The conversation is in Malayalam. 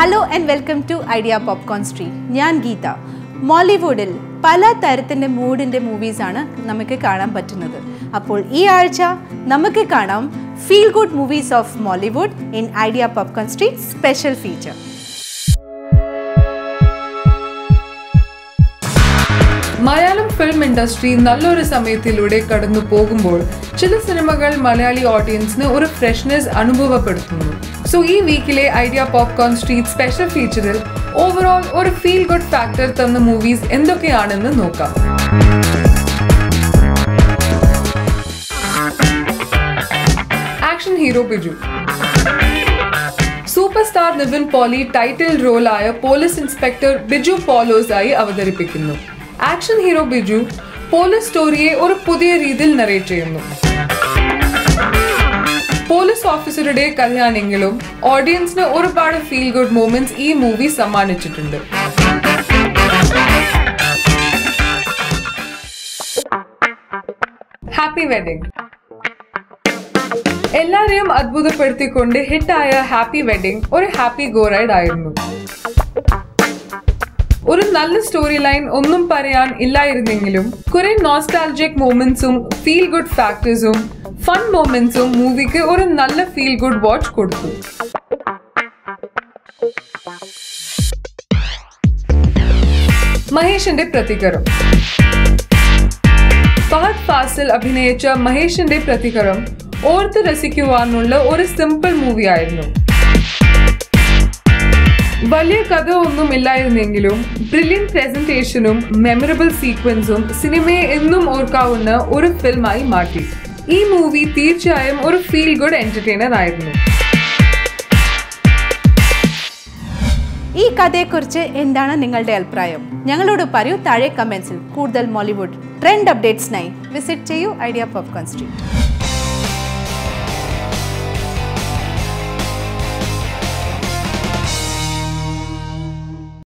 hello and welcome to Idea popcorn street ഞാൻ ഗീത മോളിവുഡിൽ പല തരത്തിൻ്റെ മൂഡിൻ്റെ മൂവീസാണ് നമുക്ക് കാണാൻ പറ്റുന്നത് അപ്പോൾ ഈ ആഴ്ച നമുക്ക് കാണാം feel good movies of Mollywood in Idea popcorn street special feature Malayalam film industry നല്ലൊരു സമയത്തിലൂടെ കടന്നു പോകുമ്പോൾ ചില സിനിമകൾ മലയാളി ഓഡിയൻസിന് ഒരു ഫ്രഷ്നെസ് അനുഭവപ്പെടുത്തുന്നു സോ ഈ വീക്കിലെ ഐഡിയ പോപ്കോൺ സ്ട്രീറ്റ് സ്പെഷ്യൽ ഫീച്ചറിൽ ഓവറോൾ ഒരു ഫീൽ ഗുഡ് ഫാക്ടർ തന്ന മൂവീസ് എന്തൊക്കെയാണെന്ന് നോക്കാം action hero Biju super star Nivin Pauly title റോളായ പോലീസ് ഇൻസ്പെക്ടർ ബിജു പോലോസായി അവതരിപ്പിക്കുന്നു ആക്ഷൻ ഹീറോ ബിജു പോലീസ് സ്റ്റോറിയെ ഒരു പുതിയ രീതിയിൽ നറേറ്റ് ചെയ്യുന്നു പോലീസ് ഓഫീസറുടെ കല്യാണെങ്കിലും ഓഡിയൻസിന് ഒരുപാട് ഫീൽ ഗുഡ് മൂമെന്റ്സ് ഈ മൂവി സമ്മാനിച്ചിട്ടുണ്ട് ഹാപ്പി വെഡിങ് എല്ലാരെയും അത്ഭുതപ്പെടുത്തിക്കൊണ്ട് ഹിറ്റായ ഹാപ്പി വെഡിങ് ഒരു ഹാപ്പി ഗോ റൈഡ് ആയിരുന്നു ഒരു നല്ല സ്റ്റോറി ലൈൻ ഒന്നും പറയാൻ ഇല്ലായിരുന്നെങ്കിലും കുറെ നോസ്റ്റാൾജിക് മൂമെന്റ്സും ഫീൽ ഗുഡ് ഫാക്ടേഴ്സും ഫൺ മൂമെന്റ്സും മൂവിക്ക് ഒരു നല്ല ഫീൽ ഗുഡ് വാച്ച് കൊടുത്തു മഹേഷിന്റെ പ്രതികരം ഫഹദ് ഫാസിൽ അഭിനയിച്ച മഹേഷിന്റെ പ്രതികരം ഓർത്ത് രസിക്കുവാനുള്ള ഒരു സിമ്പിൾ മൂവി ആയിരുന്നു വലിയ കഥ ഒന്നും ഇല്ലായിരുന്നെങ്കിലും ബ്രില്യൻ പ്രസന്റേഷനും മെമ്മറബിൾ സീക്വൻസും സിനിമയെ എന്നും ഓർക്കാവുന്ന ഒരു ഫിൽമായി മാറ്റി ഈ മൂവി തീർച്ചയായും ഒരു ഫീൽ ഗുഡ് എന്റർടൈനർ ആയിരുന്നു ഈ കഥയെക്കുറിച്ച് എന്താണ് നിങ്ങളുടെ അഭിപ്രായം ഞങ്ങളോട് പറയൂ താഴെ കമൻസിൽ കൂടുതൽ മോളിവുഡ് ട്രെൻഡ് അപ്ഡേറ്റ്സിനായി വിസിറ്റ് ചെയ്യൂ ഐഡിയ പോപ്കോൺ സ്ട്രീറ്റ്